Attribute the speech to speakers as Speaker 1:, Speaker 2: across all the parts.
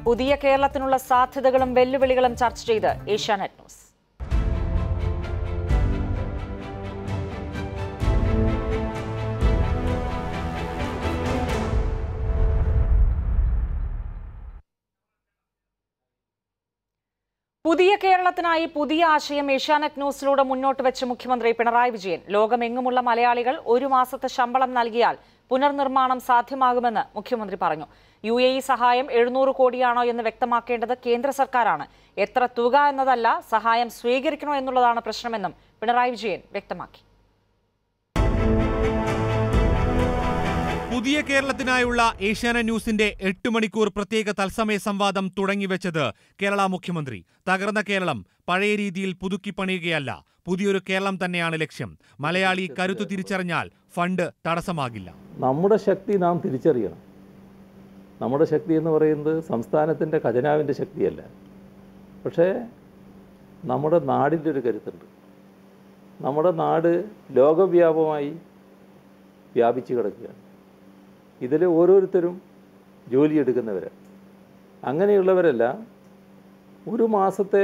Speaker 1: പുതിയ കേരളത്തിനുള്ള സാധ്യതകളും വെല്ലുവിളികളും ചർച്ച ചെയ്ത് ഏഷ്യാനെറ്റ് ന്യൂസ് പുതിയ കേരളത്തിനായി പുതിയ ആശയം ഏഷ്യാനെറ്റ് ന്യൂസിലൂടെ മുന്നോട്ട് വെച്ച മുഖ്യമന്ത്രി പിണറായി വിജയൻ ലോകമെങ്ങുമുള്ള മലയാളികൾ ഒരു മാസത്തെ ശമ്പളം നൽകിയാൽ പുനർനിർമ്മാണം സാധ്യമാകുമെന്ന് മുഖ്യമന്ത്രി പറഞ്ഞു യു എ ഇ സഹായം എഴുന്നൂറ് കോടിയാണോ എന്ന് വ്യക്തമാക്കേണ്ടത് കേന്ദ്ര സർക്കാരാണ് എത്ര തുക എന്നതല്ല സഹായം സ്വീകരിക്കണോ എന്നുള്ളതാണ് പ്രശ്നമെന്നും പിണറായി വിജയൻ വ്യക്തമാക്കി
Speaker 2: പുതിയ കേരളത്തിനായുള്ള ഏഷ്യാനെറ്റ് ന്യൂസിന്റെ എട്ട് മണിക്കൂർ പ്രത്യേക തത്സമയ സംവാദം തുടങ്ങിവെച്ചത് കേരള മുഖ്യമന്ത്രി തകർന്ന കേരളം പഴയ രീതിയിൽ പുതുക്കി പണിയുകയല്ല പുതിയൊരു കേരളം തന്നെയാണ് ലക്ഷ്യം മലയാളി കരുത്തു തിരിച്ചറിഞ്ഞാൽ ഫണ്ട് തടസ്സമാകില്ല
Speaker 3: നമ്മുടെ ശക്തി നാം തിരിച്ചറിയണം നമ്മുടെ ശക്തി എന്ന് പറയുന്നത് സംസ്ഥാനത്തിൻ്റെ ഖജനാവിൻ്റെ ശക്തിയല്ല പക്ഷേ നമ്മുടെ നാടിൻ്റെ ഒരു കരുത്തുണ്ട് നമ്മുടെ നാട് ലോകവ്യാപകമായി വ്യാപിച്ചു കിടക്കുകയാണ് ഇതിൽ ഓരോരുത്തരും ജോലിയെടുക്കുന്നവരാണ് അങ്ങനെയുള്ളവരെല്ലാം ഒരു മാസത്തെ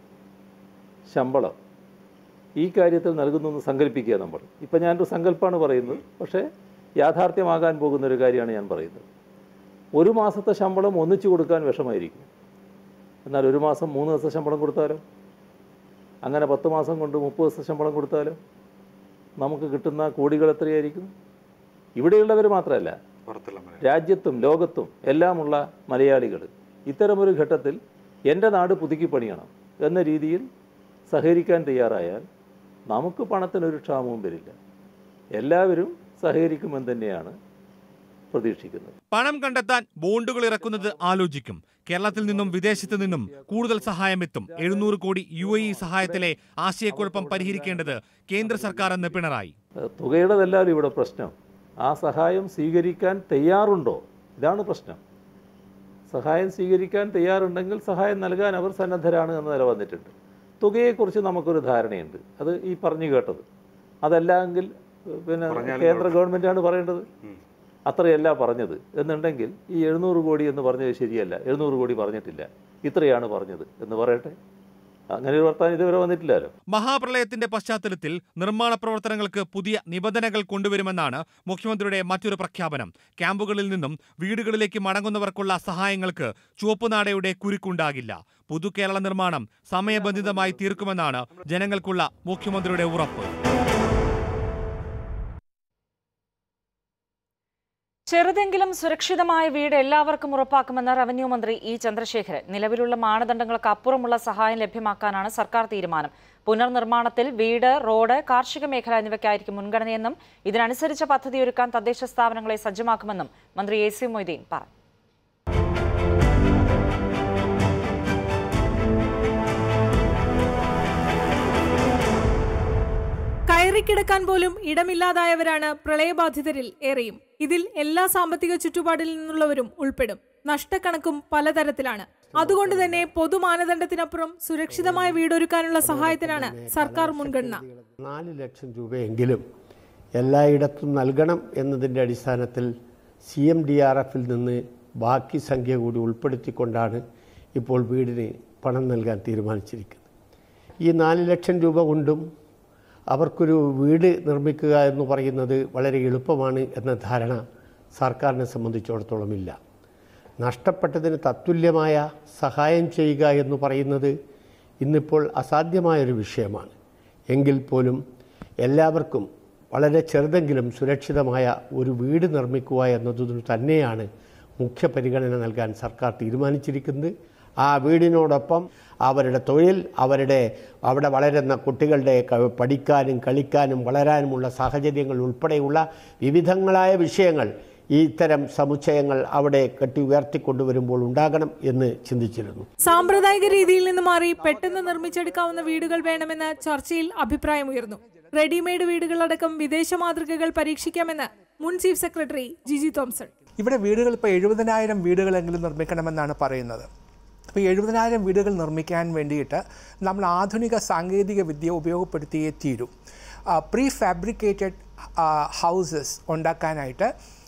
Speaker 3: ശമ്പളം ഈ കാര്യത്തിൽ നൽകുന്നു എന്ന് സങ്കല്പിക്കുക നമ്മൾ ഇപ്പം ഞാനൊരു സങ്കല്പമാണ് പറയുന്നത് പക്ഷേ യാഥാർത്ഥ്യമാകാൻ പോകുന്ന ഒരു കാര്യമാണ് ഞാൻ പറയുന്നത് ഒരു മാസത്തെ ശമ്പളം ഒന്നിച്ചു കൊടുക്കാൻ വിഷമായിരിക്കും എന്നാൽ ഒരു മാസം മൂന്ന് ദിവസത്തെ ശമ്പളം കൊടുത്താലോ അങ്ങനെ പത്ത് മാസം കൊണ്ട് മുപ്പത് ദിവസത്തെ ശമ്പളം കൊടുത്താലോ നമുക്ക് കിട്ടുന്ന കോടികൾ എത്രയായിരിക്കും ഇവിടെയുള്ളവർ മാത്രമല്ല രാജ്യത്തും ലോകത്തും എല്ലാമുള്ള മലയാളികൾ ഇത്തരമൊരു ഘട്ടത്തിൽ എൻ്റെ നാട് പുതുക്കി പണിയണം എന്ന രീതിയിൽ സഹകരിക്കാൻ തയ്യാറായാൽ നമുക്ക് പണത്തിനൊരു ക്ഷാമവും വരില്ല എല്ലാവരും സഹകരിക്കുമെന്ന് തന്നെയാണ് പ്രതീക്ഷിക്കുന്നത്
Speaker 2: പണം കണ്ടെത്താൻ ബോണ്ടുകൾ ഇറക്കുന്നത് ആലോചിക്കും കേരളത്തിൽ നിന്നും വിദേശത്ത് നിന്നും കൂടുതൽ സഹായം എത്തും എഴുന്നൂറ് കോടി യു എ ഇ സഹായത്തിലെ ആശയക്കുഴപ്പം പരിഹരിക്കേണ്ടത് കേന്ദ്ര സർക്കാർ എന്ന് പിണറായി
Speaker 3: ഏഹ് തുകയുടേതല്ലാലും ഇവിടെ പ്രശ്നം ആ സഹായം സ്വീകരിക്കാൻ തയ്യാറുണ്ടോ ഇതാണ് പ്രശ്നം സഹായം സ്വീകരിക്കാൻ തയ്യാറുണ്ടെങ്കിൽ സഹായം നൽകാൻ അവർ സന്നദ്ധരാണ് എന്ന നില വന്നിട്ടുണ്ട് തുകയെക്കുറിച്ച് നമുക്കൊരു ധാരണയുണ്ട് അത് ഈ പറഞ്ഞു കേട്ടത് അതല്ല എങ്കിൽ ഏഹ് പിന്നെ കേന്ദ്ര ഗവൺമെൻറ്റാണ് പറയേണ്ടത് അത്രയല്ല പറഞ്ഞത് എന്നുണ്ടെങ്കിൽ ഈ എഴുന്നൂറ് കോടി എന്ന് പറഞ്ഞത് ശരിയല്ല എഴുന്നൂറ് കോടി പറഞ്ഞിട്ടില്ല ഇത്രയാണ് പറഞ്ഞത് എന്ന് പറയട്ടെ അങ്ങനെ ഒരു വർത്താനം ഇതുവരെ വന്നിട്ടില്ലല്ലോ
Speaker 2: മഹാപ്രളയത്തിന്റെ പശ്ചാത്തലത്തിൽ നിർമ്മാണ പ്രവർത്തനങ്ങൾക്ക് പുതിയ നിബന്ധനകൾ കൊണ്ടുവരുമെന്നാണ് മുഖ്യമന്ത്രിയുടെ മറ്റൊരു പ്രഖ്യാപനം ക്യാമ്പുകളിൽ നിന്നും വീടുകളിലേക്ക് മടങ്ങുന്നവർക്കുള്ള സഹായങ്ങൾക്ക് ചുവപ്പുനാടയുടെ കുരുക്കുണ്ടാകില്ല പുതുകേരള നിർമ്മാണം സമയബന്ധിതമായി തീർക്കുമെന്നാണ് ജനങ്ങൾക്കുള്ള മുഖ്യമന്ത്രിയുടെ ഉറപ്പ്
Speaker 1: ചെറുതെങ്കിലും സുരക്ഷിതമായ വീട് എല്ലാവർക്കും ഉറപ്പാക്കുമെന്ന് റവന്യൂ മന്ത്രി ഇ ചന്ദ്രശേഖരൻ നിലവിലുള്ള മാനദണ്ഡങ്ങൾക്ക് അപ്പുറമുള്ള സഹായം ലഭ്യമാക്കാനാണ് സർക്കാർ തീരുമാനം പുനർനിർമ്മാണത്തിൽ വീട് റോഡ് കാർഷിക മേഖല എന്നിവയ്ക്കായിരിക്കും മുൻഗണനയെന്നും ഇതിനനുസരിച്ച പദ്ധതിയൊരുക്കാൻ തദ്ദേശ സ്ഥാപനങ്ങളെ സജ്ജമാക്കുമെന്നും മന്ത്രി എ സി മൊയ്തീൻ പറഞ്ഞു
Speaker 4: കയറിക്കിടക്കാൻ പോലും ഇടമില്ലാതായവരാണ് പ്രളയബാധിതരിൽ ഏറെയും ഇതിൽ എല്ലാ സാമ്പത്തിക ചുറ്റുപാടിൽ നിന്നുള്ളവരും ഉൾപ്പെടും നഷ്ടക്കണക്കും പലതരത്തിലാണ് അതുകൊണ്ട് തന്നെ പൊതുമാനദണ്ഡത്തിനപ്പുറം സുരക്ഷിതമായ വീടൊരുക്കാനുള്ള സഹായത്തിനാണ് സർക്കാർ മുൻഗണന
Speaker 5: നാല് ലക്ഷം രൂപയെങ്കിലും എല്ലായിടത്തും നൽകണം എന്നതിൻ്റെ അടിസ്ഥാനത്തിൽ സി എം ഡി ആർ എഫിൽ നിന്ന് ബാക്കി സംഖ്യ കൂടി ഉൾപ്പെടുത്തിക്കൊണ്ടാണ് ഇപ്പോൾ വീടിന് പണം നൽകാൻ തീരുമാനിച്ചിരിക്കുന്നത് ഈ നാല് ലക്ഷം രൂപ കൊണ്ടും അവർക്കൊരു വീട് നിർമ്മിക്കുക എന്ന് പറയുന്നത് വളരെ എളുപ്പമാണ് എന്ന ധാരണ സർക്കാരിനെ സംബന്ധിച്ചിടത്തോളം ഇല്ല നഷ്ടപ്പെട്ടതിന് തത്തുല്യമായ സഹായം ചെയ്യുക എന്ന് പറയുന്നത് ഇന്നിപ്പോൾ അസാധ്യമായൊരു വിഷയമാണ് എങ്കിൽ പോലും എല്ലാവർക്കും വളരെ ചെറുതെങ്കിലും സുരക്ഷിതമായ ഒരു വീട് നിർമ്മിക്കുക എന്നതിനു തന്നെയാണ് മുഖ്യ പരിഗണന നൽകാൻ സർക്കാർ തീരുമാനിച്ചിരിക്കുന്നത് ആ വീടിനോടൊപ്പം അവരുടെ തൊഴിൽ അവരുടെ അവിടെ വളരുന്ന കുട്ടികളുടെ ക- പഠിക്കാനും കളിക്കാനും വളരാനുമുള്ള സാഹചര്യങ്ങൾ ഉൾപ്പെടെയുള്ള വിവിധങ്ങളായ വിഷയങ്ങൾ ഇത്തരം സമുച്ചയങ്ങൾ അവിടെ കെട്ടി ഉയർത്തിക്കൊണ്ടുവരുമ്പോൾ ഉണ്ടാകണം എന്ന് ചിന്തിച്ചിരുന്നു
Speaker 4: സാമ്പ്രദായിക രീതിയിൽ നിന്ന് മാറി പെട്ടെന്ന് നിർമ്മിച്ചെടുക്കാവുന്ന വീടുകൾ വേണമെന്ന് ചർച്ചയിൽ അഭിപ്രായമുയർന്നു റെഡിമെയ്ഡ് വീടുകളടക്കം വിദേശ മാതൃകകൾ പരീക്ഷിക്കാമെന്ന് മുൻ ചീഫ് സെക്രട്ടറി ജിജി തോംസൺ
Speaker 6: ഇവിടെ വീടുകൾ ഇപ്പോൾ എഴുപതിനായിരം വീടുകളെങ്കിലും നിർമ്മിക്കണമെന്നാണ് പറയുന്നത് അപ്പോൾ എഴുപതിനായിരം വീടുകൾ നിർമ്മിക്കാൻ വേണ്ടിയിട്ട് നമ്മൾ ആധുനിക സാങ്കേതിക വിദ്യ ഉപയോഗപ്പെടുത്തിയേ തീരൂ പ്രീ ഫാബ്രിക്കേറ്റഡ് ഹൗസസ് ഉണ്ടാക്കാനായിട്ട്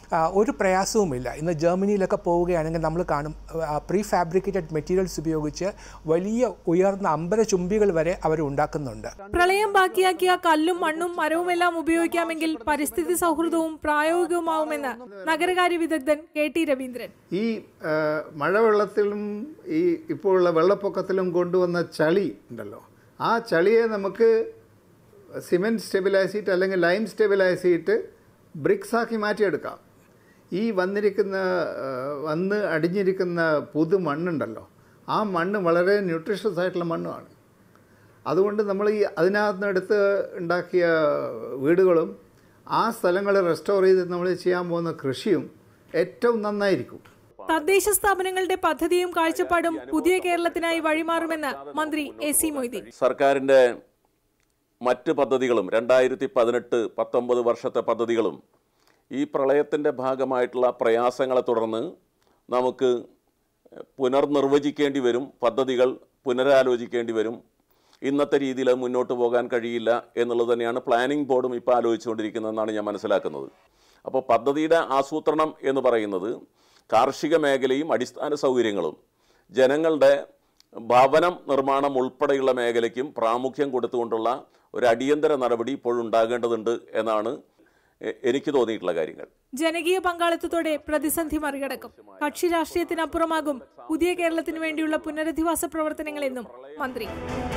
Speaker 6: ആ, ഒരു പ്രയാസവുമില്ല ഇന്ന് ജർമ്മനിയിലൊക്കെ പോവുകയാണെങ്കിൽ നമ്മൾ കാണും പ്രീ ഫാബ്രിക്കേറ്റഡ് മെറ്റീരിയൽസ് ഉപയോഗിച്ച് വലിയ ഉയർന്ന അമ്പല ചുംബികൾ വരെ അവർ ഉണ്ടാക്കുന്നുണ്ട്
Speaker 4: പ്രളയം ബാക്കിയാക്കിയ കല്ലും മണ്ണും മരവുമെല്ലാം ഉപയോഗിക്കാമെങ്കിൽ പരിസ്ഥിതി സൗഹൃദവും പ്രായോഗികവുമാവുമെന്ന് നഗരകാര്യ വിദഗ്ധൻ കെ ടി രവീന്ദ്രൻ
Speaker 7: ഈ ആ, മഴവെള്ളത്തിലും ഈ ഇപ്പോഴുള്ള വെള്ളപ്പൊക്കത്തിലും കൊണ്ടുവന്ന ചളി ഉണ്ടല്ലോ ആ ചളിയെ നമുക്ക് സിമെൻറ്റ് സ്റ്റെബിലൈസ് ചെയ്തിട്ട് അല്ലെങ്കിൽ ലൈം സ്റ്റെബിലൈസ് ചെയ്തിട്ട് ബ്രിക്സ് ആക്കി മാറ്റിയെടുക്കാം ഈ വന്നിരിക്കുന്ന ആ, വന്ന് അടിഞ്ഞിരിക്കുന്ന പുതു മണ്ണുണ്ടല്ലോ ആ മണ്ണ് വളരെ ന്യൂട്രീഷ്യസ് ആയിട്ടുള്ള മണ്ണുമാണ് അതുകൊണ്ട് നമ്മൾ ഈ അതിനകത്തുനിന്നെടുത്ത് ഉണ്ടാക്കിയ വീടുകളും ആ സ്ഥലങ്ങൾ റെസ്റ്റോർ ചെയ്ത് നമ്മൾ ചെയ്യാൻ പോകുന്ന കൃഷിയും ഏറ്റവും നന്നായിരിക്കും
Speaker 4: തദ്ദേശ സ്ഥാപനങ്ങളുടെ പദ്ധതിയും കാഴ്ചപ്പാടും പുതിയ കേരളത്തിനായി വഴിമാറുമെന്ന് മന്ത്രി എ സി മൊയ്തീൻ
Speaker 8: സർക്കാരിൻ്റെ മറ്റ് പദ്ധതികളും രണ്ടായിരത്തി പതിനെട്ട് പത്തൊമ്പത് വർഷത്തെ പദ്ധതികളും ഈ പ്രളയത്തിൻ്റെ ഭാഗമായിട്ടുള്ള പ്രയാസങ്ങളെ തുടർന്ന് നമുക്ക് പുനർനിർവചിക്കേണ്ടി വരും പദ്ധതികൾ പുനരാലോചിക്കേണ്ടി വരും ഇന്നത്തെ രീതിയിൽ അത് മുന്നോട്ട് പോകാൻ കഴിയില്ല എന്നുള്ളത് തന്നെയാണ് പ്ലാനിംഗ് ബോർഡും ഇപ്പോൾ ആലോചിച്ചുകൊണ്ടിരിക്കുന്നതെന്നാണ് ഞാൻ മനസ്സിലാക്കുന്നത് അപ്പോൾ പദ്ധതിയുടെ ആസൂത്രണം എന്ന് പറയുന്നത് കാർഷിക മേഖലയും അടിസ്ഥാന സൗകര്യങ്ങളും ജനങ്ങളുടെ ഭവനം നിർമ്മാണം ഉൾപ്പെടെയുള്ള മേഖലയ്ക്കും പ്രാമുഖ്യം കൊടുത്തുകൊണ്ടുള്ള ഒരു അടിയന്തര നടപടി ഇപ്പോഴുണ്ടാകേണ്ടതുണ്ട് എന്നാണ് എ- എനിക്ക് തോന്നിയിട്ടുള്ള കാര്യങ്ങൾ
Speaker 4: ജനകീയ പങ്കാളിത്തത്തോടെ പ്രതിസന്ധി മറികടക്കും കക്ഷി രാഷ്ട്രീയത്തിനപ്പുറമാകും പുതിയ കേരളത്തിന് വേണ്ടിയുള്ള പുനരധിവാസ പ്രവർത്തനങ്ങളെന്നും മന്ത്രി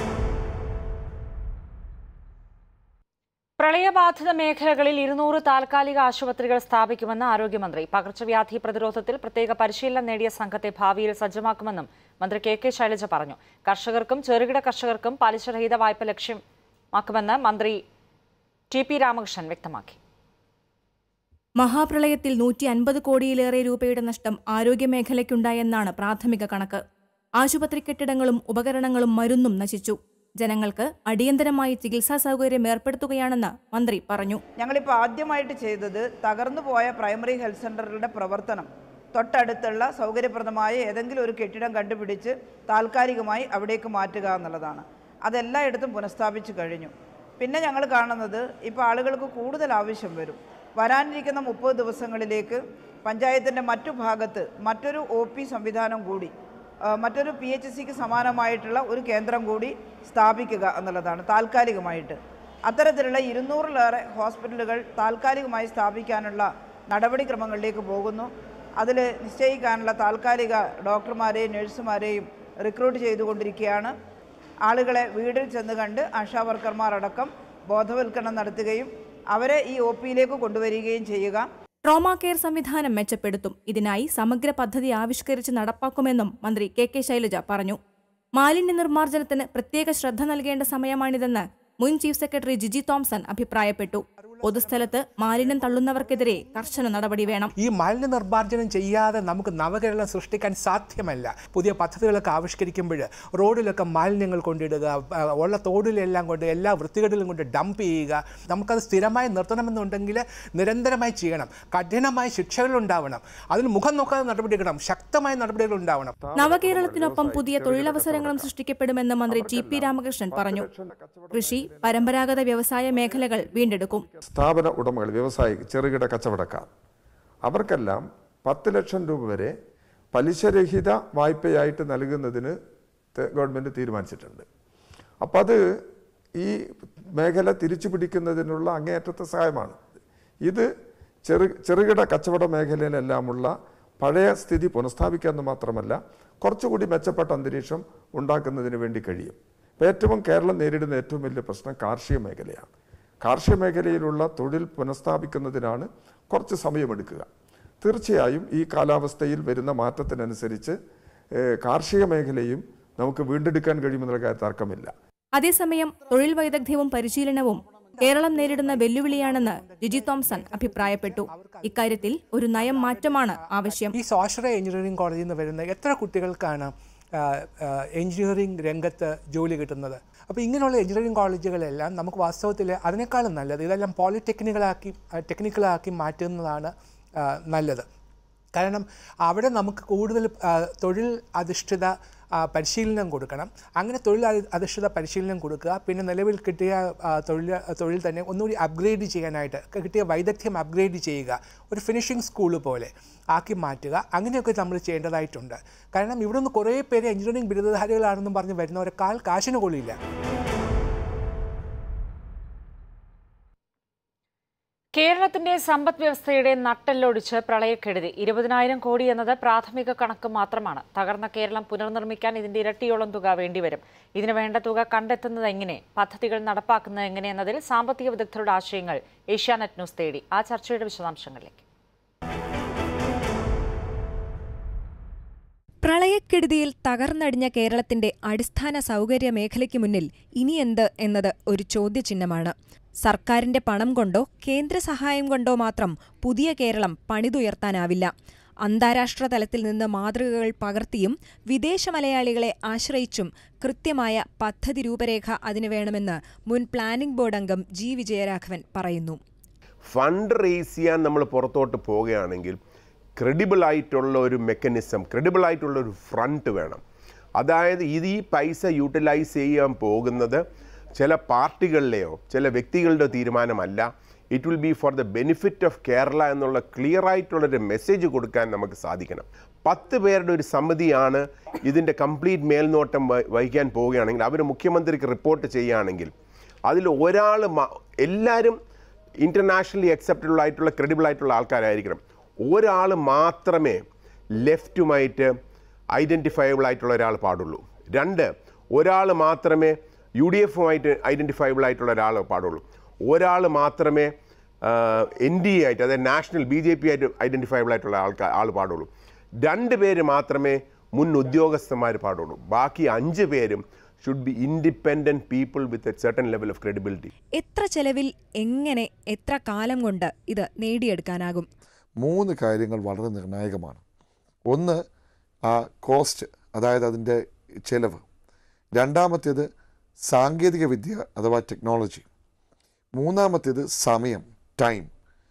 Speaker 1: പ്രളയബാധിത മേഖലകളിൽ ഇരുന്നൂറ് താൽക്കാലിക ആശുപത്രികൾ സ്ഥാപിക്കുമെന്ന് ആരോഗ്യമന്ത്രി പകർച്ചവ്യാധി പ്രതിരോധത്തിൽ പ്രത്യേക പരിശീലനം നേടിയ സംഘത്തെ ഭാവിയിൽ സജ്ജമാക്കുമെന്നും മന്ത്രി കെ കെ ശൈലജ പറഞ്ഞു കർഷകർക്കും ചെറുകിട കർഷകർക്കും പലിശരഹിത വായ്പ ലക്ഷ്യമാക്കുമെന്ന് മന്ത്രി ടി പി രാമകൃഷ്ണൻ വ്യക്തമാക്കി
Speaker 9: മഹാപ്രളയത്തിൽ നൂറ്റി അൻപത് കോടിയിലേറെ രൂപയുടെ നഷ്ടം ആരോഗ്യമേഖലയ്ക്കുണ്ടായെന്നാണ് പ്രാഥമിക കണക്ക് ആശുപത്രി കെട്ടിടങ്ങളും ഉപകരണങ്ങളും മരുന്നും നശിച്ചു ജനങ്ങൾക്ക് അടിയന്തരമായി ചികിത്സാ സൗകര്യം ഏർപ്പെടുത്തുകയാണെന്ന് മന്ത്രി പറഞ്ഞു
Speaker 10: ഞങ്ങളിപ്പോൾ ആദ്യമായിട്ട് ചെയ്തത് തകർന്നു പോയ പ്രൈമറി ഹെൽത്ത് സെൻ്ററുകളുടെ പ്രവർത്തനം തൊട്ടടുത്തുള്ള സൗകര്യപ്രദമായ ഏതെങ്കിലും ഒരു കെട്ടിടം കണ്ടുപിടിച്ച് താൽക്കാലികമായി അവിടേക്ക് മാറ്റുക എന്നുള്ളതാണ് അതെല്ലായിടത്തും പുനഃസ്ഥാപിച്ചു കഴിഞ്ഞു പിന്നെ ഞങ്ങൾ കാണുന്നത് ഇപ്പോൾ ആളുകൾക്ക് കൂടുതൽ ആവശ്യം വരും വരാനിരിക്കുന്ന മുപ്പത് ദിവസങ്ങളിലേക്ക് പഞ്ചായത്തിൻ്റെ മറ്റു ഭാഗത്ത് മറ്റൊരു ഒ പി സംവിധാനം കൂടി ആ, മറ്റൊരു പി എച്ച് സിക്ക് സമാനമായിട്ടുള്ള ഒരു കേന്ദ്രം കൂടി സ്ഥാപിക്കുക എന്നുള്ളതാണ് താൽക്കാലികമായിട്ട് അത്തരത്തിലുള്ള ഇരുന്നൂറിലേറെ ഹോസ്പിറ്റലുകൾ താൽക്കാലികമായി സ്ഥാപിക്കാനുള്ള നടപടിക്രമങ്ങളിലേക്ക് പോകുന്നു അതിൽ നിശ്ചയിക്കാനുള്ള താൽക്കാലിക ഡോക്ടർമാരെയും നഴ്സുമാരെയും റിക്രൂട്ട് ചെയ്തുകൊണ്ടിരിക്കുകയാണ് ആളുകളെ വീട്ടിൽ ചെന്ന് കണ്ട് ആശാ വർക്കർമാർ അടക്കം ബോധവൽക്കരണം നടത്തുകയും അവരെ ഈ ഒ പിയിലേക്ക് കൊണ്ടുവരികയും ചെയ്യുക
Speaker 9: ട്രോമ കെയർ സംവിധാനം മെച്ചപ്പെടുത്തും ഇതിനായി സമഗ്ര പദ്ധതി ആവിഷ്കരിച്ച് നടപ്പാക്കുമെന്നും മന്ത്രി കെ കെ ശൈലജ പറഞ്ഞു മാലിന്യ നിർമ്മാർജ്ജനത്തിന് പ്രത്യേക ശ്രദ്ധ നൽകേണ്ട സമയമാണിതെന്ന് മുൻ ചീഫ് സെക്രട്ടറി ജിജി തോംസൺ അഭിപ്രായപ്പെട്ടു പൊതുസ്ഥലത്ത് മാലിന്യം തള്ളുന്നവർക്കെതിരെ കർശന നടപടി വേണം
Speaker 6: ഈ മാലിന്യ നിർമ്മാർജ്ജനം ചെയ്യാതെ നമുക്ക് നവകേരളം സൃഷ്ടിക്കാൻ സാധ്യമല്ല പുതിയ പദ്ധതികളൊക്കെ ആവിഷ്കരിക്കുമ്പോൾ റോഡിലൊക്കെ മാലിന്യങ്ങൾ കൊണ്ടിടുക ആ, ഉള്ള തോടിലെല്ലാം കൊണ്ട് എല്ലാ വൃത്തികേടുകളും കൊണ്ട് ഡംപ് ചെയ്യുക നമുക്കത് സ്ഥിരമായി നിർത്തണമെന്നുണ്ടെങ്കിൽ നിരന്തരമായി ചെയ്യണം കഠിനമായ ശിക്ഷകൾ ഉണ്ടാവണം അതിന് മുഖം നോക്കാതെ നടപടിയെടുക്കണം ശക്തമായ നടപടികൾ ഉണ്ടാവണം
Speaker 9: നവകേരളത്തിനൊപ്പം പുതിയ തൊഴിലവസരങ്ങളും സൃഷ്ടിക്കപ്പെടുമെന്ന് മന്ത്രി ടി പി രാമകൃഷ്ണൻ പറഞ്ഞു കൃഷി പരമ്പരാഗത വ്യവസായ മേഖലകൾ വീണ്ടെടുക്കും
Speaker 11: സ്ഥാപന ഉടമകൾ വ്യവസായി ചെറുകിട കച്ചവടക്കാർ അവർക്കെല്ലാം പത്ത് ലക്ഷം രൂപ വരെ പലിശരഹിത വായ്പയായിട്ട് നൽകുന്നതിന് ത- ഗവൺമെൻറ് തീരുമാനിച്ചിട്ടുണ്ട് അപ്പം അത് ഈ മേഖല തിരിച്ചു പിടിക്കുന്നതിനുള്ള അങ്ങേയറ്റത്തെ സഹായമാണ് ഇത് ചെറു ചെറുകിട കച്ചവട മേഖലയിലെല്ലാമുള്ള പഴയ സ്ഥിതി പുനഃസ്ഥാപിക്കുക എന്ന് മാത്രമല്ല കുറച്ചുകൂടി മെച്ചപ്പെട്ട അന്തരീക്ഷം ഉണ്ടാക്കുന്നതിന് വേണ്ടി കഴിയും ഇപ്പം ഏറ്റവും കേരളം നേരിടുന്ന ഏറ്റവും വലിയ പ്രശ്നം കാർഷിക മേഖലയാണ് കാർഷിക മേഖലയിലുള്ള തൊഴിൽ പുനഃസ്ഥാപിക്കുന്നതിനാണ് കുറച്ച് സമയമെടുക്കുക തീർച്ചയായും ഈ കാലാവസ്ഥയിൽ വരുന്ന മാറ്റത്തിനനുസരിച്ച് ഏഹ്, കാർഷിക മേഖലയും നമുക്ക് വീണ്ടെടുക്കാൻ കഴിയുമെന്നുള്ള കാര്യത്തിൽ തർക്കമില്ല
Speaker 9: അതേസമയം തൊഴിൽ വൈദഗ്ധ്യവും പരിശീലനവും കേരളം നേരിടുന്ന വെല്ലുവിളിയാണെന്ന് ജിജി തോംസൺ അഭിപ്രായപ്പെട്ടു ഇക്കാര്യത്തിൽ ഒരു നയം മാറ്റമാണ് ആവശ്യം
Speaker 6: ഈ സ്വാശ്രയ എഞ്ചിനീയറിംഗ് കോളേജിൽ നിന്ന് വരുന്ന എത്ര കുട്ടികൾക്കാണ് എഞ്ചിനീയറിംഗ് രംഗത്ത് ജോലി കിട്ടുന്നത് അപ്പോൾ ഇങ്ങനെയുള്ള എഞ്ചിനീയറിംഗ് കോളേജുകളെല്ലാം നമുക്ക് വാസ്തവത്തിൽ അതിനേക്കാളും നല്ലത് ഇതെല്ലാം പോളിടെക്നിക്കലാക്കി ടെക്നിക്കലാക്കി മാറ്റുന്നതാണ് ആ, നല്ലത് കാരണം അവിടെ നമുക്ക് കൂടുതൽ ആ, തൊഴിൽ അധിഷ്ഠിത ആ, പരിശീലനം കൊടുക്കണം അങ്ങനെ തൊഴിൽ അധി- അധിഷ്ഠിത പരിശീലനം കൊടുക്കുക പിന്നെ നിലവിൽ കിട്ടിയ ആ, തൊഴിൽ തൊഴിൽ തന്നെ ഒന്നുകൂടി അപ്ഗ്രേഡ് ചെയ്യാനായിട്ട് കിട്ടിയ വൈദഗ്ധ്യം അപ്ഗ്രേഡ് ചെയ്യുക ഒരു ഫിനിഷിംഗ് സ്കൂൾ പോലെ ആക്കി മാറ്റുക അങ്ങനെയൊക്കെ നമ്മൾ ചെയ്യേണ്ടതായിട്ടുണ്ട് കാരണം ഇവിടെ നിന്ന് കുറേ പേര് എഞ്ചിനീയറിംഗ് ബിരുദധാരികളാണെന്നും പറഞ്ഞ് വരുന്നവരെ കാൽ കാശിന് കൊള്ളില്ല
Speaker 1: കേരളത്തിന്റെ സമ്പദ് വ്യവസ്ഥയുടെ നട്ടെല്ലൊടിച്ച് പ്രളയക്കെടുതി ഇരുപതിനായിരം കോടി എന്നത് പ്രാഥമിക കണക്ക് മാത്രമാണ് തകർന്ന കേരളം പുനർനിർമ്മിക്കാൻ ഇതിന്റെ ഇരട്ടിയോളം തുക വേണ്ടിവരും ഇതിനു വേണ്ട തുക കണ്ടെത്തുന്നത് എങ്ങനെ പദ്ധതികൾ നടപ്പാക്കുന്നത് എങ്ങനെ എന്നതിൽ സാമ്പത്തിക വിദഗ്ധരുടെ ആശയങ്ങൾ ഏഷ്യാനെറ്റ് ന്യൂസ് തേടി ആ ചർച്ചയുടെ വിശദാംശങ്ങളിലേക്ക്
Speaker 12: പ്രളയക്കെടുതിയിൽ തകർന്നടിഞ്ഞ കേരളത്തിന്റെ അടിസ്ഥാന സൗകര്യ മേഖലയ്ക്ക് മുന്നിൽ ഇനിയെന്ത് എന്നത് ഒരു ചോദ്യചിഹ്നമാണ് സർക്കാരിന്റെ പണം കൊണ്ടോ കേന്ദ്ര സഹായം കൊണ്ടോ മാത്രം പുതിയ കേരളം പണിതുയർത്താനാവില്ല അന്താരാഷ്ട്ര തലത്തിൽ നിന്ന് മാതൃകകൾ പകർത്തിയും വിദേശ മലയാളികളെ ആശ്രയിച്ചും കൃത്യമായ പദ്ധതി രൂപരേഖ അതിനു വേണമെന്ന് മുൻ പ്ലാനിംഗ് ബോർഡ് അംഗം ജി വിജയരാഘവൻ പറയുന്നു
Speaker 13: ഫണ്ട് റേസ് ചെയ്യാൻ നമ്മൾ പുറത്തോട്ട് പോവുകയാണെങ്കിൽ ക്രെഡിബിൾ ആയിട്ടുള്ള ഒരു മെക്കാനിസം ക്രെഡിബിൾ ആയിട്ടുള്ള ഒരു ഫ്രണ്ട് വേണം അതായത് ഇത് ഈ പൈസ യൂട്ടിലൈസ് ചെയ്യാൻ പോകുന്നത് ചില പാർട്ടികളിലെയോ ചില വ്യക്തികളുടെ തീരുമാനമല്ല it will be for the benefit of Kerala എന്നുള്ള ക്ലിയർ ആയിട്ടുള്ളൊരു മെസ്സേജ് കൊടുക്കാൻ നമുക്ക് സാധിക്കണം പത്ത് പേരുടെ ഒരു സമിതിയാണ് ഇതിൻ്റെ കംപ്ലീറ്റ് മേൽനോട്ടം വ- വഹിക്കാൻ പോവുകയാണെങ്കിൽ അവർ മുഖ്യമന്ത്രിക്ക് റിപ്പോർട്ട് ചെയ്യുകയാണെങ്കിൽ അതിൽ ഒരാൾ എല്ലാവരും ഇൻ്റർനാഷണലി അക്സെപ്റ്റബിൾ ആയിട്ടുള്ള ക്രെഡിബിൾ ആയിട്ടുള്ള ആൾക്കാരായിരിക്കണം ഒരാൾ മാത്രമേ ലെഫ്റ്റുമായിട്ട് ഐഡൻറ്റിഫയബിൾ ആയിട്ടുള്ള ഒരാൾ പാടുള്ളൂ രണ്ട് ഒരാൾ മാത്രമേ യു ഡി എഫുമായിട്ട് ഐഡൻറ്റിഫയബിൾ ആയിട്ടുള്ള ഒരാൾ പാടുള്ളൂ ഒരാൾ മാത്രമേ എൻ ഡി എ ആയിട്ട് അതായത് നാഷണൽ ബി ജെ പി ആയിട്ട് ഐഡൻറ്റിഫയബിൾ ആയിട്ടുള്ള ആൾക്കാർ ആൾ പാടുള്ളൂ രണ്ട് പേര് മാത്രമേ മുൻ ഉദ്യോഗസ്ഥന്മാർ പാടുള്ളൂ ബാക്കി അഞ്ച് പേരും should be independent people with a certain level of credibility
Speaker 12: എത്ര ചെലവിൽ എങ്ങനെ എത്ര കാലം കൊണ്ട് ഇത് നേടിയെടുക്കാനാകും
Speaker 14: മൂന്ന് കാര്യങ്ങൾ വളരെ നിർണായകമാണ് ഒന്ന് ആ കോസ്റ്റ് അതായത് അതിൻ്റെ ചെലവ് രണ്ടാമത്തേത് സാങ്കേതിക വിദ്യ അഥവാ ടെക്നോളജി മൂന്നാമത്തേത് സമയം ടൈം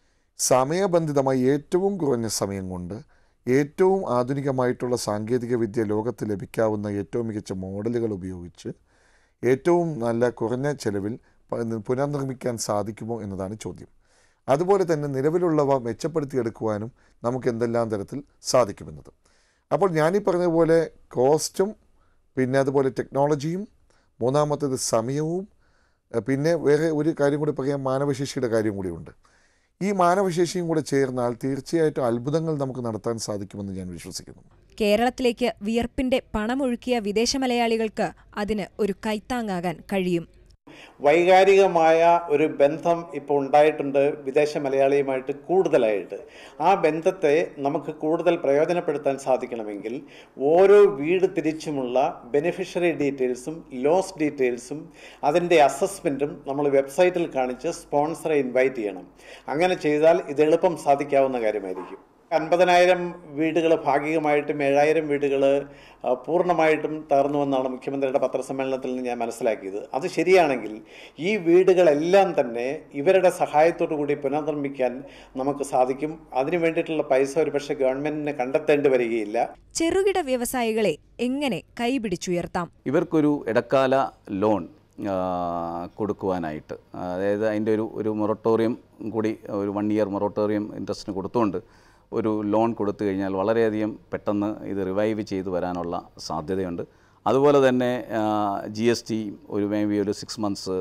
Speaker 14: സമയബന്ധിതമായി ഏറ്റവും കുറഞ്ഞ സമയം കൊണ്ട് ഏറ്റവും ആധുനികമായിട്ടുള്ള സാങ്കേതിക വിദ്യ ലോകത്ത് ലഭിക്കാവുന്ന ഏറ്റവും മികച്ച മോഡലുകൾ ഉപയോഗിച്ച് ഏറ്റവും നല്ല കുറഞ്ഞ ചെലവിൽ പ- പുനർനിർമ്മിക്കാൻ സാധിക്കുമോ എന്നതാണ് ചോദ്യം അതുപോലെ തന്നെ നിലവിലുള്ളവ മെച്ചപ്പെടുത്തിയെടുക്കുവാനും നമുക്ക് എന്തെല്ലാം തരത്തിൽ സാധിക്കുമെന്നത് അപ്പോൾ ഞാനീ പറഞ്ഞതുപോലെ കോസ്റ്റും പിന്നെ അതുപോലെ ടെക്നോളജിയും മൂന്നാമത്തേത് സമയവും എഹ് പിന്നെ വേറെ ഒരു കാര്യം കൂടി പറയാം മാനവശേഷിയുടെ കാര്യം കൂടിയുണ്ട് ഈ മാനവശേഷിയും കൂടെ ചേർന്നാൽ തീർച്ചയായിട്ടും അത്ഭുതങ്ങൾ നമുക്ക് നടത്താൻ സാധിക്കുമെന്ന് ഞാൻ വിശ്വസിക്കുന്നു
Speaker 12: കേരളത്തിലേക്ക് വിയർപ്പിന്റെ പണമൊഴുക്കിയ വിദേശ മലയാളികൾക്ക് അതിന് ഒരു കൈത്താങ്ങാകാൻ കഴിയും
Speaker 15: വൈകാരികമായ ഒരു ബന്ധം ഇപ്പോൾ ഉണ്ടായിട്ടുണ്ട് വിദേശ മലയാളിയുമായിട്ട് കൂടുതലായിട്ട് ആ ബന്ധത്തെ നമുക്ക് കൂടുതൽ പ്രയോജനപ്പെടുത്താൻ സാധിക്കണമെങ്കിൽ ഓരോ വീട് തിരിച്ചുമുള്ള ബെനിഫിഷ്യറി ഡീറ്റെയിൽസും ലോസ് ഡീറ്റെയിൽസും അതിൻ്റെ അസസ്മെൻറ്റും നമ്മൾ വെബ്സൈറ്റിൽ കാണിച്ച് സ്പോൺസറെ ഇൻവൈറ്റ് ചെയ്യണം അങ്ങനെ ചെയ്താൽ ഇത് എളുപ്പം സാധിക്കാവുന്ന കാര്യമായിരിക്കും അൻപതിനായിരം വീടുകൾ ഭാഗികമായിട്ടും ഏഴായിരം വീടുകൾ പൂർണ്ണമായിട്ടും തകർന്നുവെന്നാണ് മുഖ്യമന്ത്രിയുടെ പത്രസമ്മേളനത്തിൽ നിന്ന് ഞാൻ മനസ്സിലാക്കിയത് അത് ശരിയാണെങ്കിൽ ഈ വീടുകളെല്ലാം തന്നെ ഇവരുടെ സഹായത്തോടു കൂടി പുനർനിർമ്മിക്കാൻ നമുക്ക് സാധിക്കും അതിനു വേണ്ടിയിട്ടുള്ള പൈസ ഒരുപക്ഷെ ഗവൺമെന്റിന് കണ്ടെത്തേണ്ടി വരികയില്ല
Speaker 12: ചെറുകിട വ്യവസായികളെ എങ്ങനെ കൈപിടിച്ചുയർത്താം
Speaker 16: ഇവർക്കൊരു ഇടക്കാല ലോൺ ആ, കൊടുക്കുവാനായിട്ട് അതായത് അതിൻ്റെ ഒരു ഒരു മൊറട്ടോറിയം കൂടി ഒരു വൺ ഇയർ മൊറട്ടോറിയം ഇൻട്രസ്റ്റിന് കൊടുത്തുകൊണ്ട് ഒരു ലോൺ കൊടുത്തു കഴിഞ്ഞാൽ വളരെയധികം പെട്ടെന്ന് ഇത് റിവൈവ് ചെയ്തു വരാനുള്ള സാധ്യതയുണ്ട് അതുപോലെ തന്നെ ജി എസ് ടി ഒരു മേ ബി ഒരു സിക്സ് മന്ത്സ്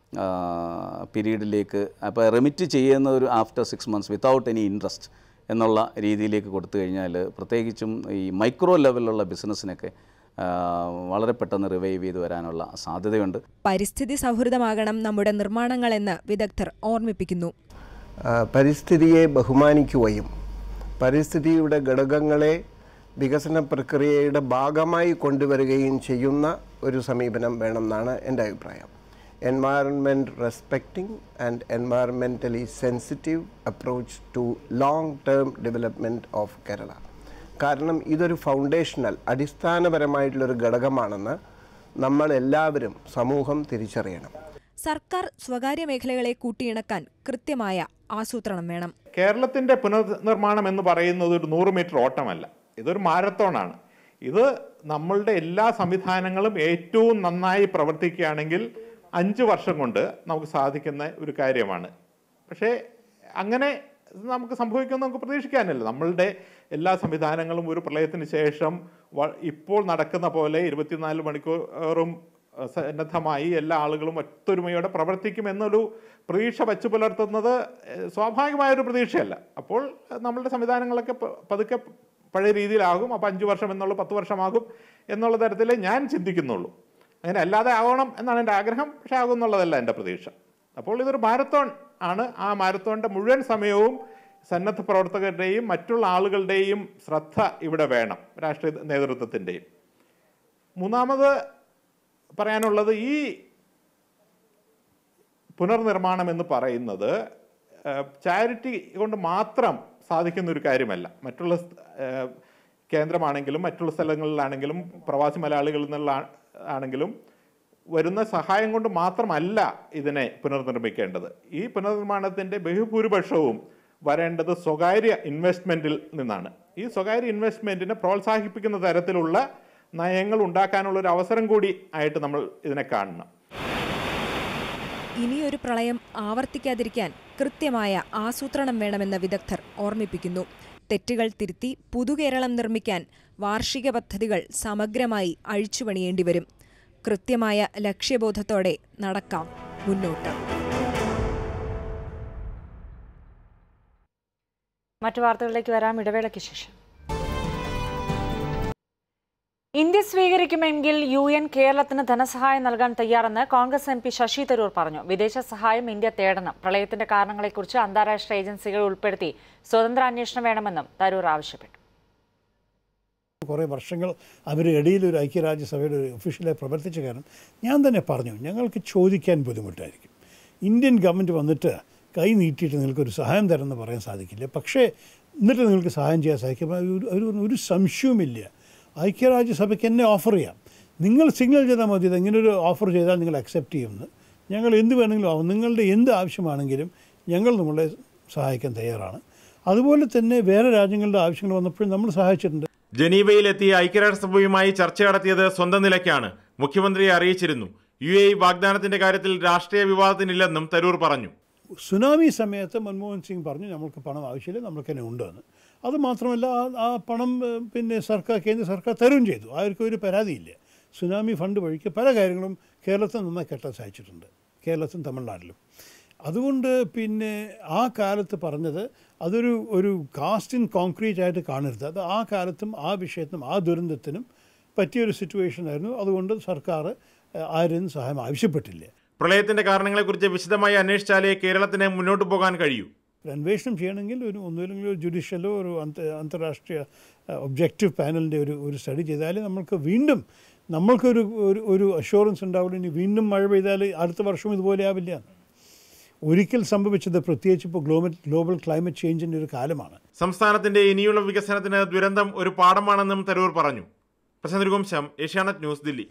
Speaker 16: പീരീഡിലേക്ക് അപ്പോൾ റെമിറ്റ് ചെയ്യുന്ന ഒരു after six months without any interest എന്നുള്ള രീതിയിലേക്ക് കൊടുത്തു കഴിഞ്ഞാൽ പ്രത്യേകിച്ചും ഈ മൈക്രോ ലെവലിലുള്ള ബിസിനസ്സിനൊക്കെ ആ, വളരെ പെട്ടെന്ന് റിവൈവ് ചെയ്ത് വരാനുള്ള സാധ്യതയുണ്ട്
Speaker 12: പരിസ്ഥിതി സൗഹൃദമാകണം നമ്മുടെ നിർമ്മാണങ്ങളെന്ന് വിദഗ്ധർ ഓർമ്മിപ്പിക്കുന്നു
Speaker 5: ആ, പരിസ്ഥിതിയെ ബഹുമാനിക്കുകയും പരിസ്ഥിതിയുടെ ഘടകങ്ങളെ വികസന പ്രക്രിയയുടെ ഭാഗമായി കൊണ്ടുവരികയും ചെയ്യുന്ന ഒരു സമീപനം വേണമെന്നാണ് എൻ്റെ അഭിപ്രായം environment respecting and environmentally sensitive approach to long term development of Kerala കാരണം ഇതൊരു ഫൗണ്ടേഷണൽ അടിസ്ഥാനപരമായിട്ടുള്ളൊരു ഘടകമാണെന്ന് നമ്മൾ എല്ലാവരും സമൂഹം തിരിച്ചറിയണം
Speaker 12: സർക്കാർ സ്വകാര്യ മേഖലകളെ കൂട്ടിയിണക്കാൻ കൃത്യമായ ആസൂത്രണം വേണം
Speaker 17: കേരളത്തിന്റെ പുനർനിർമ്മാണം എന്ന് പറയുന്നത് ഒരു നൂറ് മീറ്റർ ഓട്ടമല്ല ഇതൊരു മാരത്തോണാണ് ഇത് നമ്മളുടെ എല്ലാ സംവിധാനങ്ങളും ഏറ്റവും നന്നായി പ്രവർത്തിക്കുകയാണെങ്കിൽ അഞ്ച് വർഷം കൊണ്ട് നമുക്ക് സാധിക്കുന്ന ഒരു കാര്യമാണ് പക്ഷേ അങ്ങനെ നമുക്ക് സംഭവിക്കുമെന്ന് നമുക്ക് പ്രതീക്ഷിക്കാനല്ല നമ്മളുടെ എല്ലാ സംവിധാനങ്ങളും ഒരു പ്രളയത്തിന് ശേഷം വ- ഇപ്പോൾ നടക്കുന്ന പോലെ ഇരുപത്തിനാല് മണിക്കൂറും അഹ് സന്നദ്ധമായി എല്ലാ ആളുകളും ഒത്തൊരുമയോടെ പ്രവർത്തിക്കുമെന്നൊരു പ്രതീക്ഷ വച്ചു പുലർത്തുന്നത് ഏഹ്, സ്വാഭാവികമായൊരു പ്രതീക്ഷയല്ല അപ്പോൾ അഹ് നമ്മളുടെ സംവിധാനങ്ങളൊക്കെ പ- പതുക്കെ പഴയ രീതിയിലാകും അപ്പോൾ അഞ്ച് വർഷം എന്നുള്ള പത്ത് വർഷമാകും എന്നുള്ള തരത്തിലേ ഞാൻ ചിന്തിക്കുന്നുള്ളൂ അങ്ങനെ അല്ലാതെ ആവണം എന്നാണ് എൻ്റെ ആഗ്രഹം പക്ഷേ ആകും എന്നുള്ളതല്ല എൻ്റെ പ്രതീക്ഷ അപ്പോൾ ഇതൊരു മാരത്തോൺ ആണ് ആ മാരത്തോണിൻ്റെ മുഴുവൻ സമയവും സന്നദ്ധ പ്രവർത്തകരുടെയും മറ്റുള്ള ആളുകളുടെയും ശ്രദ്ധ ഇവിടെ വേണം രാഷ്ട്രീയ നേതൃത്വത്തിൻ്റെയും മൂന്നാമത് പറയാനുള്ളത് ഈ പുനർനിർമ്മാണം എന്ന് പറയുന്നത് ചാരിറ്റി കൊണ്ട് മാത്രം സാധിക്കുന്ന ഒരു കാര്യമല്ല മറ്റുള്ള സ്- ഏഹ്, കേന്ദ്രമാണെങ്കിലും മറ്റുള്ള സ്ഥലങ്ങളിലാണെങ്കിലും പ്രവാസി മലയാളികളിൽ നിന്നുള്ള ആ- ആണെങ്കിലും വരുന്ന സഹായം കൊണ്ട് മാത്രമല്ല ഇതിനെ പുനർനിർമ്മിക്കേണ്ടത് ഈ പുനർനിർമ്മാണത്തിൻ്റെ ബഹുഭൂരിപക്ഷവും വരേണ്ടത് സ്വകാര്യ ഇൻവെസ്റ്റ്മെൻറ്റിൽ നിന്നാണ് ഈ സ്വകാര്യ ഇൻവെസ്റ്റ്മെൻറ്റിനെ പ്രോത്സാഹിപ്പിക്കുന്ന തരത്തിലുള്ള നയങ്ങൾ ഉണ്ടാക്കാനുള്ള ഒരു അവസരം കൂടി ആയിട്ട് നമ്മൾ ഇതിനെ കാണണം
Speaker 12: ഇനിയൊരു പ്രളയം ആവർത്തിക്കാതിരിക്കാൻ കൃത്യമായ ആസൂത്രണം വേണമെന്ന് വിദഗ്ധർ ഓർമ്മിപ്പിക്കുന്നു തെറ്റുകൾ തിരുത്തി പുതുകേരളം നിർമ്മിക്കാൻ വാർഷിക പദ്ധതികൾ സമഗ്രമായി അഴിച്ചുപണിയേണ്ടി വരും കൃത്യമായ ലക്ഷ്യബോധത്തോടെ നടക്കാം മുന്നോട്ട്
Speaker 1: മറ്റു വാർത്തകളിലേക്ക് വരാം ഇടവേളയ്ക്ക് ശേഷം ഇന്ത്യ സ്വീകരിക്കുമെങ്കിൽ യു എൻ കേരളത്തിന് ധനസഹായം നൽകാൻ തയ്യാറെന്ന് Congress M P Shashi Tharoor പറഞ്ഞു വിദേശ സഹായം ഇന്ത്യ തേടണം പ്രളയത്തിന്റെ കാരണങ്ങളെക്കുറിച്ച് അന്താരാഷ്ട്ര ഏജൻസികൾ ഉൾപ്പെടുത്തി സ്വതന്ത്ര അന്വേഷണം വേണമെന്നും തരൂർ ആവശ്യപ്പെട്ടു
Speaker 18: കുറേ വർഷങ്ങൾ അവരുടെ ഇടയിൽ ഒരു ഐക്യരാജ്യസഭയുടെ ഒരു ഒഫീഷ്യലായി പ്രവർത്തിച്ച കാരണം ഞാൻ തന്നെ പറഞ്ഞു ഞങ്ങൾക്ക് ചോദിക്കാൻ ബുദ്ധിമുട്ടായിരിക്കും ഇന്ത്യൻ ഗവൺമെൻറ് വന്നിട്ട് കൈ നീട്ടിയിട്ട് നിങ്ങൾക്കൊരു സഹായം തരുമെന്ന് പറയാൻ സാധിക്കില്ല പക്ഷേ എന്നിട്ട് നിങ്ങൾക്ക് സഹായം ചെയ്യാൻ സാധിക്കും ഒരു ഒരു ഒരു സംശയവുമില്ല ഐക്യരാജ്യസഭയ്ക്ക് എന്നെ ഓഫർ ചെയ്യാം നിങ്ങൾ സിഗ്നൽ ചെയ്താൽ മതി ഇത് ഇങ്ങനെ ഒരു ഓഫർ ചെയ്താൽ നിങ്ങൾ അക്സെപ്റ്റ് ചെയ്യുമെന്ന് ഞങ്ങൾ എന്ത് വേണമെങ്കിലും ആവും നിങ്ങളുടെ എന്ത് ആവശ്യമാണെങ്കിലും ഞങ്ങൾ നമ്മളെ സഹായിക്കാൻ തയ്യാറാണ് അതുപോലെ തന്നെ വേറെ രാജ്യങ്ങളുടെ ആവശ്യങ്ങൾ വന്നപ്പോഴും നമ്മൾ സഹായിച്ചിട്ടുണ്ട്
Speaker 19: ജനീവയിലെത്തിയ ഐക്യരാഷ്ട്രസഭയുമായി ചർച്ച നടത്തിയത് സ്വന്തം നിലയ്ക്കാണ് മുഖ്യമന്ത്രിയെ അറിയിച്ചിരുന്നു യു എ വാഗ്ദാനത്തിന്റെ കാര്യത്തിൽ രാഷ്ട്രീയ വിവാദത്തിനില്ലെന്നും തരൂർ പറഞ്ഞു
Speaker 18: സുനാമി സമയത്ത് മൻമോഹൻ സിംഗ് പറഞ്ഞു നമ്മൾക്ക് പണം ആവശ്യമില്ല നമ്മൾക്ക് തന്നെ ഉണ്ടെന്ന് അത് മാത്രമല്ല ആ- ആ പണം ഏഹ്, പിന്നെ സർക്കാർ കേന്ദ്ര സർക്കാർ തരുകയും ചെയ്തു ആർക്കും ഒരു പരാതിയില്ല സുനാമി ഫണ്ട് വഴിക്ക് പല കാര്യങ്ങളും കേരളത്തിൽ നന്നായി കെട്ടാൻ സാധിച്ചിട്ടുണ്ട് കേരളത്തിലും തമിഴ്നാട്ടിലും അതുകൊണ്ട് പിന്നെ ആ കാലത്ത് പറഞ്ഞത് അതൊരു ഒരു കാസ്റ്റ് ഇൻ കോൺക്രീറ്റ് ആയിട്ട് കാണരുത് അത് ആ കാലത്തും ആ വിഷയത്തിനും ആ ദുരന്തത്തിനും പറ്റിയൊരു സിറ്റുവേഷൻ ആയിരുന്നു അതുകൊണ്ട് സർക്കാർ ഏഹ്, ആരും സഹായം ആവശ്യപ്പെട്ടില്ല
Speaker 19: പ്രളയത്തിന്റെ കാരണങ്ങളെക്കുറിച്ച് വിശദമായി അന്വേഷിച്ചാലേ കേരളത്തിന് മുന്നോട്ട് പോകാൻ കഴിയൂ
Speaker 18: ഒരു അന്വേഷണം ചെയ്യണമെങ്കിൽ ഒരു ഒന്നുമില്ലെങ്കിൽ ഒരു ജുഡീഷ്യലോ ഒരു അന്ത അന്താരാഷ്ട്രീയ ഒബ്ജക്റ്റീവ് പാനലിൻ്റെ ഒരു ഒരു സ്റ്റഡി ചെയ്താലേ നമ്മൾക്ക് വീണ്ടും നമ്മൾക്കൊരു ഒരു ഒരു അഷുറൻസ് ഉണ്ടാവുള്ളൂ ഇനി വീണ്ടും മഴ പെയ്താൽ അടുത്ത വർഷം ഇതുപോലെ ആവില്ല ഒരിക്കൽ സംഭവിച്ചത് പ്രത്യേകിച്ച് ഇപ്പോൾ ഗ്ലോബൽ ഗ്ലോബൽ ക്ലൈമറ്റ് ചേഞ്ചിൻ്റെ ഒരു കാലമാണ്
Speaker 19: സംസ്ഥാനത്തിന്റെ ഇനിയുള്ള വികസനത്തിന് ദുരന്തം ഒരു പാഠമാണെന്നും തരൂർ പറഞ്ഞു പ്രശാന്ത് ഏഷ്യാനെറ്റ് ന്യൂസ് ദില്ലി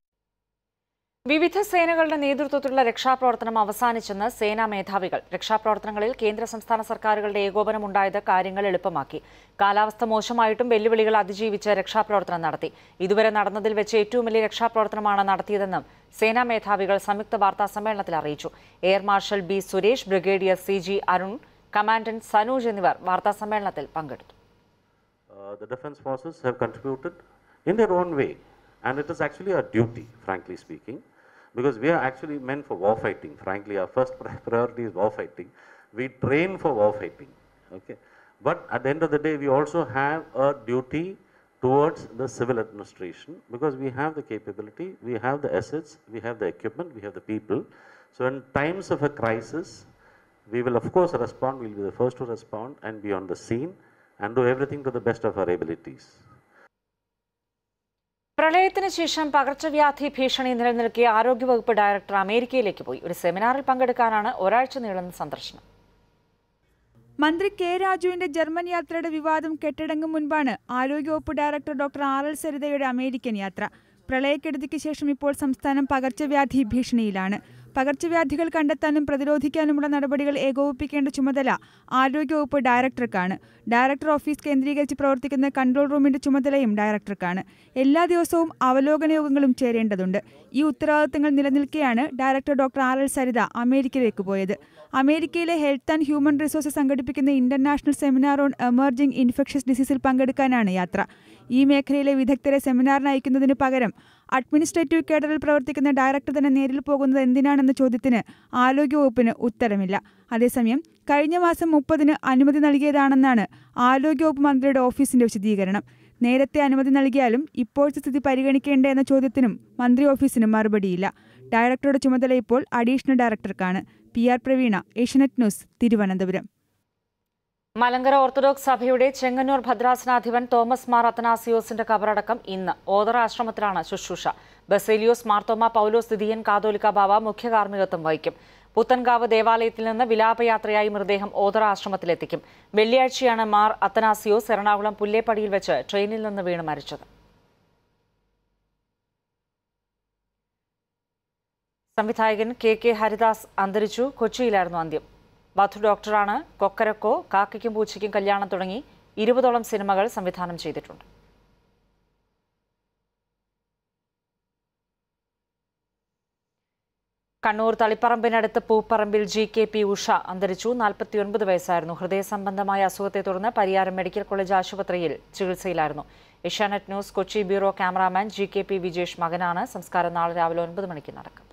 Speaker 1: വിവിധ സേനകളുടെ നേതൃത്വത്തിലുള്ള രക്ഷാപ്രവർത്തനം അവസാനിച്ചെന്ന് സേനാ മേധാവികൾ രക്ഷാപ്രവർത്തനങ്ങളിൽ കേന്ദ്ര സംസ്ഥാന സർക്കാരുകളുടെ ഏകോപനം ഉണ്ടായത് കാര്യങ്ങൾ എളുപ്പമാക്കി കാലാവസ്ഥ മോശമായിട്ടും വെല്ലുവിളികൾ അതിജീവിച്ച് രക്ഷാപ്രവർത്തനം നടത്തി ഇതുവരെ നടന്നതിൽ വെച്ച് ഏറ്റവും വലിയ രക്ഷാപ്രവർത്തനമാണ് നടത്തിയതെന്നും സേനാ മേധാവികൾ സംയുക്ത വാർത്താ സമ്മേളനത്തിൽ അറിയിച്ചു air marshal B Suresh brigadier C G Arun commandant Sanooj എന്നിവർ വാർത്താ സമ്മേളനത്തിൽ പങ്കെടുത്തു
Speaker 20: uh, the defense forces have contributed in their own way. And it is actually our duty, frankly speaking, because we are actually meant for war fighting. Frankly, our first pri- priority is war fighting. We train for war fighting. Okay? But at the end of the day, we also have a duty towards the civil administration because we have the capability, we have the assets, we have the equipment, we have the people. So, in times of a crisis, we will of course respond, we will be the first to respond and be on the scene and do everything to the best of our abilities.
Speaker 1: പ്രളയത്തിന് ശേഷം പകർച്ചവ്യാധി ഭീഷണി നിലനിൽക്കിയ ആരോഗ്യവകുപ്പ് director അമേരിക്കയിലേക്ക് പോയി ഒരു സെമിനാറിൽ പങ്കെടുക്കാനാണ് ഒരാഴ്ച നീളുന്ന സന്ദർശനം
Speaker 21: മന്ത്രി കെ രാജുവിന്റെ ജർമ്മൻ യാത്രയുടെ വിവാദം കെട്ടടങ്ങും മുൻപാണ് ആരോഗ്യവകുപ്പ് ഡയറക്ടർ ഡോക്ടർ ആർ എൽ സരിതയുടെ അമേരിക്കൻ യാത്ര പ്രളയക്കെടുതിക്ക് ശേഷം ഇപ്പോൾ സംസ്ഥാനം പകർച്ചവ്യാധി ഭീഷണിയിലാണ് പകർച്ചവ്യാധികൾ കണ്ടെത്താനും പ്രതിരോധിക്കാനുമുള്ള നടപടികൾ ഏകോപിപ്പിക്കേണ്ട ചുമതല ആരോഗ്യവകുപ്പ് ഡയറക്ടർക്കാണ് ഡയറക്ടർ ഓഫീസ് കേന്ദ്രീകരിച്ച് പ്രവർത്തിക്കുന്ന കൺട്രോൾ റൂമിന്റെ ചുമതലയും ഡയറക്ടർക്കാണ് എല്ലാ ദിവസവും അവലോകന യോഗങ്ങളും ചേരേണ്ടതുണ്ട് ഈ ഉത്തരവാദിത്തങ്ങൾ നിലനിൽക്കെയാണ് director doctor R L Saritha അമേരിക്കയിലേക്ക് പോയത് അമേരിക്കയിലെ ഹെൽത്ത് ആൻഡ് ഹ്യൂമൻ റിസോഴ്സസ് സംഘടിപ്പിക്കുന്ന international seminar on emerging infectious ഡിസീസിൽ പങ്കെടുക്കാനാണ് യാത്ര ഈ മേഖലയിലെ വിദഗ്ധരെ സെമിനാറിന് അയക്കുന്നതിന് പകരം അഡ്മിനിസ്ട്രേറ്റീവ് കേഡറിൽ പ്രവർത്തിക്കുന്ന ഡയറക്ടർ തന്നെ നേരിൽ പോകുന്നത് എന്തിനാണെന്ന ചോദ്യത്തിന് ആരോഗ്യവകുപ്പിന് ഉത്തരമില്ല അതേസമയം കഴിഞ്ഞ മാസം മുപ്പതിന് അനുമതി നൽകിയതാണെന്നാണ് ആരോഗ്യവകുപ്പ് മന്ത്രിയുടെ ഓഫീസിന്റെ വിശദീകരണം നേരത്തെ അനുമതി നൽകിയാലും ഇപ്പോഴത്തെ സ്ഥിതി പരിഗണിക്കേണ്ടേ എന്ന ചോദ്യത്തിനും മന്ത്രി ഓഫീസിന് മറുപടിയില്ല ഡയറക്ടറുടെ ചുമതല ഇപ്പോൾ അഡീഷണൽ ഡയറക്ടർക്കാണ് P R Praveena Asianet news Thiruvananthapuram
Speaker 1: Malankara orthodox സഭയുടെ ചെങ്ങന്നൂർ ഭദ്രാസനാധിപൻ തോമസ് മാർ അത്തനാസിയോസിന്റെ കബറടക്കം ഇന്ന് ഓതറ ആശ്രമത്തിലാണ് ശുശ്രൂഷ ബസേലിയോസ് മാർത്തോമ പൗലോസ് ദിദിയൻ കാതോലിക്ക ബാവ മുഖ്യ കാർമ്മികത്വം വഹിക്കും പുത്തൻകാവ് ദേവാലയത്തിൽ നിന്ന് വിലാപയാത്രയായി മൃതദേഹം ഓതറ ആശ്രമത്തിലെത്തിക്കും വെള്ളിയാഴ്ചയാണ് മാർ അത്തനാസിയോസ് എറണാകുളം പുല്ലേപ്പടിയിൽ വെച്ച് ട്രെയിനിൽ നിന്ന് വീണ് മരിച്ചത് സംവിധായകൻ കെ കെ ഹരിദാസ് അന്തരിച്ചു കൊച്ചിയിലായിരുന്നു അന്ത്യം വധു ഡോക്ടറാണ് കൊക്കരക്കോ കാക്കയ്ക്കും പൂച്ചയ്ക്കും കല്യാണം തുടങ്ങി ഇരുപതോളം സിനിമകൾ സംവിധാനം ചെയ്തിട്ടുണ്ട് കണ്ണൂർ തളിപ്പറമ്പിനടുത്ത് പൂപ്പറമ്പിൽ ജി കെ പി ഉഷ അന്തരിച്ചു നാൽപ്പത്തിയൊൻപത് വയസ്സായിരുന്നു ഹൃദയ സംബന്ധമായ അസുഖത്തെ തുടർന്ന് പരിയാരം മെഡിക്കൽ കോളേജ് ആശുപത്രിയിൽ ചികിത്സയിലായിരുന്നു Asianet news Kochi bureau cameraman G K P Vijesh മകനാണ് സംസ്കാരം നാളെ രാവിലെ ഒൻപത് മണിക്ക് നടക്കും